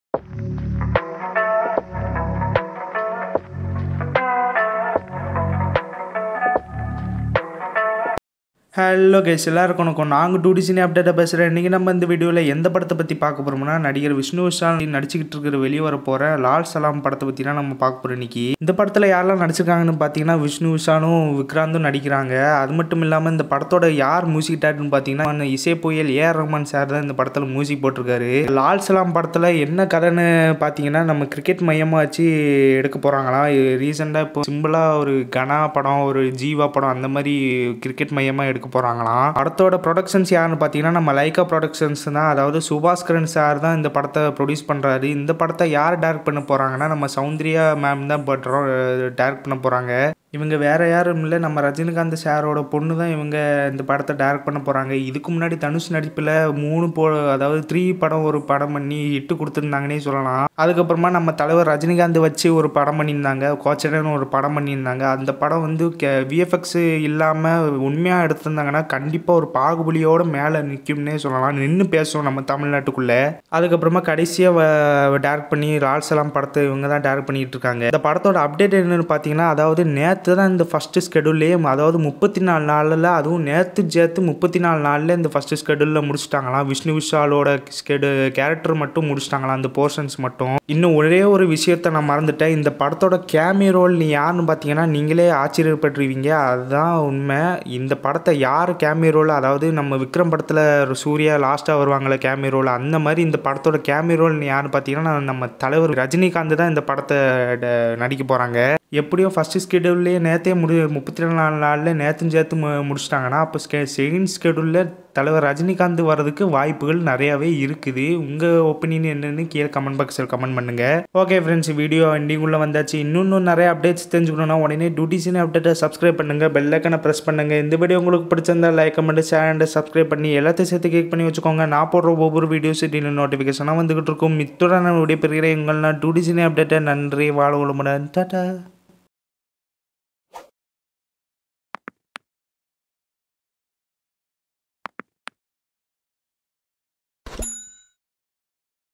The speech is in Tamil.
ஹலோ கைஸ் எல்லாருக்கும் வணக்கம் நாங்கள் டூ டிசினி அப்டேட்டாக பேசுகிறேன் இன்றைக்கி நம்ம இந்த வீடியோவில் எந்த படத்தை பற்றி பார்க்க போகிறோம்னா நடிகர் விஷ்ணு விஷால் நடிச்சுக்கிட்டு இருக்கிற வெளியே வர போகிற லால் சலாம் படத்தை பற்றி தான் நம்ம பார்க்க போகிறோம் இன்னைக்கு இந்த படத்தில் யாரெல்லாம் நடிச்சிருக்காங்கன்னு பார்த்தீங்கன்னா விஷ்ணு விஷாலும் விக்ராந்தும் நடிக்கிறாங்க அது மட்டும் இல்லாமல் இந்த படத்தோட யார் மியூசிக் டேரக்டர்னு பார்த்தீங்கன்னா இசை புயல் ஏஆர் ரஹ்மான் சார் தான் இந்த படத்தில் மியூசிக் போட்டிருக்காரு லால் சலாம் படத்தில் என்ன கதைன்னு பார்த்தீங்கன்னா நம்ம கிரிக்கெட் மையமாக வச்சு எடுக்க போகிறாங்களாம் ரீசெண்டாக இப்போ சிம்பிளாக ஒரு கனா படம் ஒரு ஜீவா படம் அந்த மாதிரி கிரிக்கெட் மையமாக எடுக்க போகிறாங்களாம் படத்தோட ப்ரொடக்ஷன்ஸ் யாருன்னு பார்த்தீங்கன்னா நம்ம லைக்கா ப்ரொடக்ஷன்ஸ் தான் அதாவது சுபாஸ்கரன் சார் தான் இந்த படத்தை ப்ரொடியூஸ் பண்ணுறாரு இந்த படத்தை யார் டேரக்ட் பண்ண போகிறாங்கன்னா நம்ம சௌந்தர்யா மேம் தான் பட்றோம் டேரக்ட் பண்ண போகிறாங்க இவங்க வேற யாரும் இல்லை நம்ம ரஜினிகாந்த் சாரோட பொண்ணு தான் இவங்க இந்த படத்தை டைரக்ட் பண்ண போகிறாங்க இதுக்கு முன்னாடி தனுஷ் நடிப்பில் மூணு போ அதாவது த்ரீ படம் ஒரு படம் பண்ணி ஹிட்டு கொடுத்துருந்தாங்கன்னே சொல்லலாம் அதுக்கப்புறமா நம்ம தலைவர் ரஜினிகாந்த் வச்சு ஒரு படம் பண்ணியிருந்தாங்க கோச்சடன் ஒரு படம் பண்ணியிருந்தாங்க அந்த படம் வந்து விஎஃப்எக்ஸ் இல்லாமல் உண்மையாக எடுத்திருந்தாங்கன்னா கண்டிப்பாக ஒரு பாகுபலியோட மேலே நிற்கும்னே சொல்லலாம் நின்று பேசுவோம் நம்ம தமிழ்நாட்டுக்குள்ளே அதுக்கப்புறமா கடைசியாக டேரக்ட் பண்ணி ரால்சலாம் படத்தை இவங்க தான் டேரக்ட் பண்ணிட்டு இருக்காங்க இந்த படத்தோட அப்டேட் என்னன்னு பார்த்தீங்கன்னா அதாவது நேற்று தான் இந்த ஃபஸ்ட்டு ஸ்கெடியூல்லே அதாவது முப்பத்தி நாலு நாளில் அதுவும் நேற்று சேர்த்து முப்பத்தி நாலு நாளில் இந்த ஃபஸ்ட்டு ஸ்கெடியூலில் முடிச்சிட்டாங்களாம் விஷ்ணு விஷாலோட ஸ்கெடு கேரக்டர் மட்டும் முடிச்சிட்டாங்களாம் அந்த போர்ஷன்ஸ் மட்டும் இன்னும் ஒரே ஒரு விஷயத்த நான் மறந்துட்டேன் இந்த படத்தோட கேமி ரோல் நீ யாருன்னு பார்த்தீங்கன்னா நீங்களே ஆச்சரியப்பட்டுருவீங்க அதுதான் உண்மை இந்த படத்தை யார் கேமி ரோல் அதாவது நம்ம விக்ரம் படத்தில் சூர்யா லாஸ்ட்டாக வருவாங்களே கேமி ரோல் அந்த மாதிரி இந்த படத்தோட கேமி ரோல் நீ யாருன்னு பார்த்தீங்கன்னா நம்ம தலைவர் ரஜினிகாந்த் தான் இந்த படத்தை நடிக்க போகிறாங்க எப்படியும் ஃபஸ்ட்டு ஸ்கெடியூல்லே நேற்றே முடி முப்பத்தி ரெண்டு நாலு நாளில் நேற்றும் சேர்த்து மு முடிச்சிட்டாங்கன்னா அப்போ ஸ்கெ செகண்ட் ஸ்கெடியூலில் தலைவர் ரஜினிகாந்த் வர்றதுக்கு வாய்ப்புகள் நிறையாவே இருக்குது உங்கள் ஒப்பீனியன் என்னென்னு கீழே கமெண்ட் பாக்ஸில் கமெண்ட் பண்ணுங்கள் ஓகே ஃப்ரெண்ட்ஸ் வீடியோ எண்டிங்குள்ளே வந்தாச்சு இன்னும் நிறைய அப்டேட்ஸ் தெரிஞ்சுக்கணுன்னா உடனே டியூட்டிஸின் அப்டேட்டை சப்ஸ்கிரைப் பண்ணுங்கள் பெல்லைக்கனை ப்ரெஸ் பண்ணுங்கள் இந்த வீடியோ உங்களுக்கு பிடிச்சிருந்தா லைக் கமெண்ட் சேனலை சப்ஸ்கிரைப் பண்ணி எல்லாத்தையும் சேர்த்து கிளிக் பண்ணி வச்சுக்கோங்க நான் போடுற ஒவ்வொரு வீடியோஸ் இன்னும் நோட்டிஃபிகேஷனாக வந்துகிட்டு இருக்கும் இத்துடன் நான் விடைபெறுகிறேன் உங்கள் நான் டியூட்டிஸின் அப்டேட்டை நன்றி வாழ உளமுடன் டாட்டா